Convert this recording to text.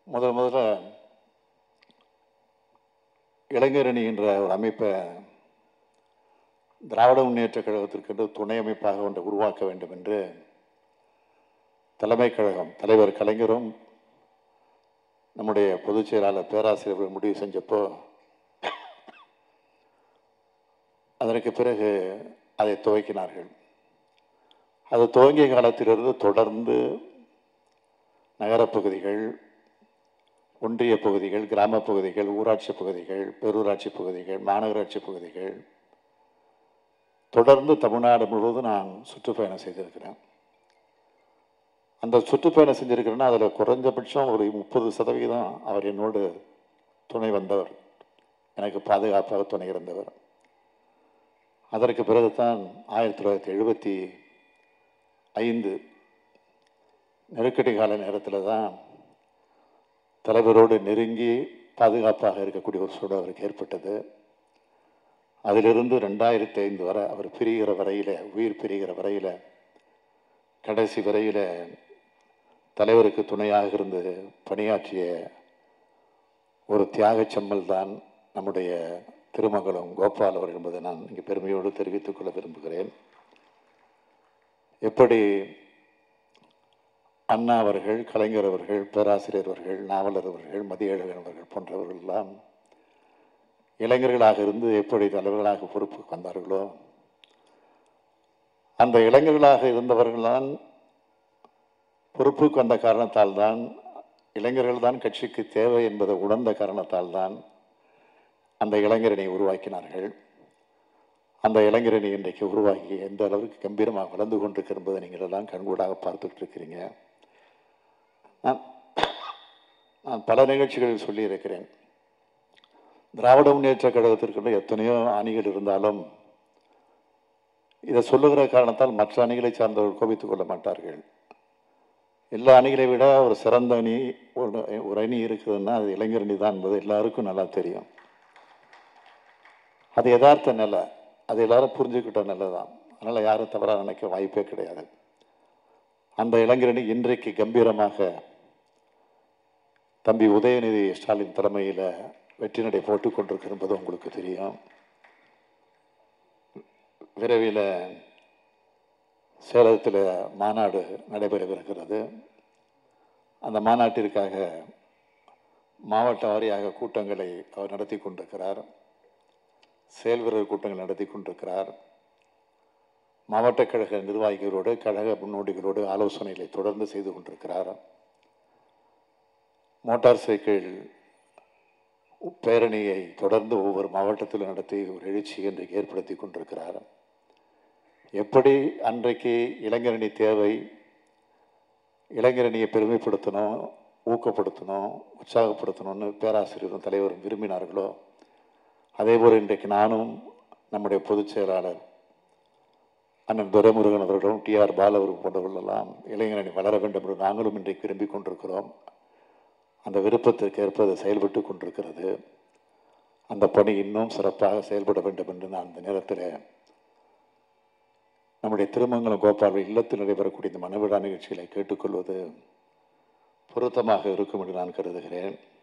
முதல் முதல்ல இளைஞரணி என்ற ஒரு அமைப்பை திராவிட முன்னேற்ற கழகத்திற்கு துணை அமைப்பாக ஒன்றை உருவாக்க வேண்டும் என்று தலைமை கழகம் தலைவர் கலைஞரும் நம்முடைய பொதுச் செயலாளர் பேராசிரியர்கள் முடிவு செஞ்சப்போ அதற்கு பிறகு அதை துவக்கினார்கள் அது துவங்கிய காலத்திலிருந்து தொடர்ந்து நகரப்பகுதிகள் ஒன்றிய பகுதிகள் கிராம பகுதிகள் ஊராட்சி பகுதிகள் பேரூராட்சி பகுதிகள் மாநகராட்சி பகுதிகள் தொடர்ந்து தமிழ்நாடு முழுவதும் நான் சுற்றுப்பயணம் செய்திருக்கிறேன் அந்த சுற்றுப்பயணம் செஞ்சிருக்கிறேன்னா அதில் குறைஞ்சபட்சம் ஒரு முப்பது சதவீதம் அவர் என்னோடு துணை வந்தவர் எனக்கு பாதுகாப்பாக துணை இருந்தவர் அதற்கு பிறகுதான் ஆயிரத்தி தொள்ளாயிரத்தி எழுபத்தி ஐந்து நெருக்கடி கால நேரத்தில் தான் தலைவரோடு நெருங்கி பாதுகாப்பாக இருக்கக்கூடிய ஒரு சூழல் அவருக்கு ஏற்பட்டது அதிலிருந்து ரெண்டாயிரத்தி ஐந்து வரை அவர் பிரிகிற வரையில் உயிர் பிரிகிற வரையில் கடைசி வரையில் தலைவருக்கு துணையாக இருந்து பணியாற்றிய ஒரு தியாகச் செம்மல் தான் நம்முடைய திருமங்கலம் கோபால் அவர் என்பதை நான் இங்கே பெருமையோடு தெரிவித்துக் கொள்ள விரும்புகிறேன் எப்படி அண்ணா அவர்கள் கலைஞர் அவர்கள் பேராசிரியர் அவர்கள் நாவலர் அவர்கள் மதியழகன் அவர்கள் போன்றவர்கள் எல்லாம் இளைஞர்களாக இருந்து எப்படி தலைவர்களாக பொறுப்புக்கு வந்தார்களோ அந்த இளைஞர்களாக இருந்தவர்கள்தான் பொறுப்புக்கு வந்த காரணத்தால் தான் இளைஞர்கள் தான் கட்சிக்கு தேவை என்பதை உணர்ந்த காரணத்தால் தான் அந்த இளைஞரணி உருவாக்கினார்கள் அந்த இளைஞரணி இன்றைக்கு உருவாகி எந்த அளவுக்கு கம்பீரமாக வளர்ந்து கொண்டிருக்கு என்பதை நீங்கள் எல்லாம் கண்கூடாக பார்த்துட்டு இருக்கிறீங்க நான் நான் பல நிகழ்ச்சிகளில் சொல்லியிருக்கிறேன் திராவிட முன்னேற்ற கழகத்திற்கு எத்தனையோ அணிகள் இருந்தாலும் இதை சொல்லுகிற காரணத்தால் மற்ற அணிகளை சார்ந்தவர்கள் கோபித்துக் கொள்ள மாட்டார்கள் எல்லா அணிகளை விட ஒரு சிறந்த அணி ஒரு ஒரு அணி இருக்குதுன்னா அது இளைஞர் அணி தான் என்பது எல்லாருக்கும் நல்லா தெரியும் அது யதார்த்த நிலை அது எல்லாரும் புரிஞ்சுக்கிட்ட நிலை தான் அதனால் யாரும் தவறாக நினைக்க வாய்ப்பே கிடையாது அந்த இளைஞரணி இன்றைக்கு கம்பீரமாக தம்பி உதயநிதி ஸ்டாலின் தலைமையில் வெற்றி நடை போட்டுக் கொண்டிருக்கு என்பது உங்களுக்கு தெரியும் விரைவில் சேலத்தில் மாநாடு நடைபெறவிருக்கிறது அந்த மாநாட்டிற்காக மாவட்ட வாரியாக கூட்டங்களை அவர் நடத்தி கொண்டிருக்கிறார் செயல் வீரர் கூட்டங்கள் நடத்தி கொண்டிருக்கிறார் மாவட்ட கழக நிர்வாகிகளோடு கழக முன்னோடிகளோடு ஆலோசனைகளை தொடர்ந்து செய்து கொண்டிருக்கிறார் மோட்டார் சைக்கிள் பேரணியை தொடர்ந்து ஒவ்வொரு மாவட்டத்திலும் நடத்தி ஒரு எழுச்சி இன்றைக்கு ஏற்படுத்தி கொண்டிருக்கிறார் எப்படி அன்றைக்கு இளைஞரணி தேவை இளைஞரணியை பெருமைப்படுத்தணும் ஊக்கப்படுத்தணும் உற்சாகப்படுத்தணும்னு பேராசிரியரும் தலைவரும் விரும்பினார்களோ அதேபோல் இன்றைக்கு நானும் நம்முடைய பொதுச் செயலாளர் அண்ணன் துரைமுருகன் அவர்களும் டிஆர் பால் அவர்கள் போன்றவர்களெல்லாம் இளைஞரணி வளர வேண்டும் என்று நாங்களும் இன்றைக்கு விரும்பிக் கொண்டிருக்கிறோம் அந்த விருப்பத்திற்கு ஏற்ப அது செயல்பட்டு கொண்டிருக்கிறது அந்த பணி இன்னும் சிறப்பாக செயல்பட வேண்டும் என்று நான் இந்த நேரத்தில் நம்முடைய திருமங்கலம் கோபால் இல்லத்தில் நடைபெறக்கூடிய இந்த மனவிழா நிகழ்ச்சிகளை கேட்டுக்கொள்வது பொருத்தமாக இருக்கும் என்று நான் கருதுகிறேன்